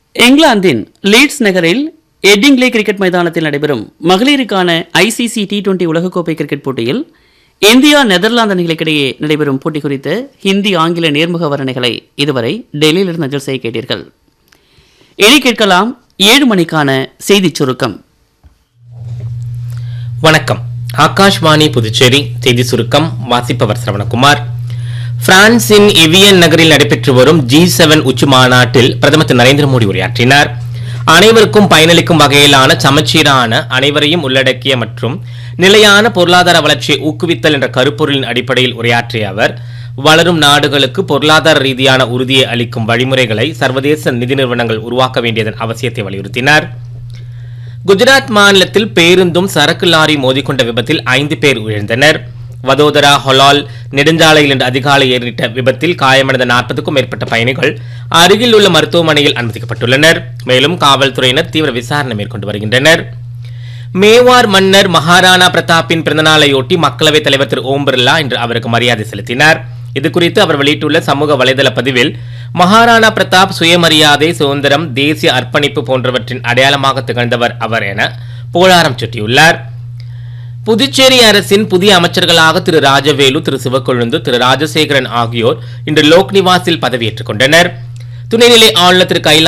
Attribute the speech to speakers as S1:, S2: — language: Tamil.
S1: இங்கிலாந்தின் லீட்ஸ் நகரில் எட்டிங்லே கிரிக்கெட் மைதானத்தில் நடைபெறும் மகளிருக்கான ஐசிசி டி டுவெண்டி உலகக்கோப்பை கிரிக்கெட் போட்டியில் இந்தியா நெதர்லாந்து அணிகளுக்கிடையே நடைபெறும் போட்டி குறித்த ஹிந்தி ஆங்கில நேர்முக வர்ணனைகளை இதுவரை டெல்லியிலிருந்து அஞ்சல் செய்ய கேட்டீர்கள் இனி கேட்கலாம் ஏழு மணிக்கான செய்திச் சுருக்கம்
S2: வணக்கம் ஆகாஷ்வாணி புதுச்சேரி செய்தி சுருக்கம் வாசிப்பவர் சரவணகுமார் பிரான்சின் எவியன் நகரில் நடைபெற்று வரும் ஜி செவன் உச்சி மாநாட்டில் பிரதமர் திரு நரேந்திர மோடி உரையாற்றினார் அனைவருக்கும் பயனளிக்கும் வகையிலான சமச்சீரான அனைவரையும் உள்ளடக்கிய மற்றும் நிலையான பொருளாதார வளர்ச்சியை ஊக்குவித்தல் என்ற கருப்பொருளின் அடிப்படையில் உரையாற்றிய அவர் வளரும் நாடுகளுக்கு பொருளாதார ரீதியான உறுதியை அளிக்கும் வழிமுறைகளை சர்வதேச நிதி நிறுவனங்கள் உருவாக்க வேண்டியதன் அவசியத்தை வலியுறுத்தினார் குஜராத் மாநிலத்தில் பேருந்தும் சரக்கு லாரி மோதிக்கொண்ட விபத்தில் ஐந்து பேர் உயிர்ந்தனர் வதோதரா ஹொலால் நெடுஞ்சாலையில் இன்று அதிகாலை ஏற்பட்ட விபத்தில் காயமடைந்த நாற்பதுக்கும் மேற்பட்ட பயணிகள் அருகில் உள்ள மருத்துவமனையில் அனுமதிக்கப்பட்டுள்ளனர் மேலும் காவல்துறையினர் தீவிர விசாரணை மேற்கொண்டு வருகின்றனர் மேவார் மன்னர் மகாராணா பிரதாப்பின் பிறந்தநாளையொட்டி மக்களவைத் தலைவர் திரு ஓம் பிர்லா இன்று அவருக்கு மரியாதை செலுத்தினார் இது குறித்து அவர் வெளியிட்டுள்ள சமூக வலைதள பதிவில் மகாராணா பிரதாப் சுயமரியாதை சுதந்திரம் தேசிய அர்ப்பணிப்பு போன்றவற்றின் அடையாளமாக திகழ்ந்தவர் அவர் என புகழாரம் சுட்டியுள்ளார் புதுச்சேரி அரசின் புதிய அமைச்சர்களாக திரு ராஜவேலு திரு சிவக்கொழுந்து திரு ராஜசேகரன் ஆகியோர் இன்று லோக் நிவாஸில் பதவியேற்றுக் கொண்டனர் துணைநிலை ஆளுநர் திரு கைலா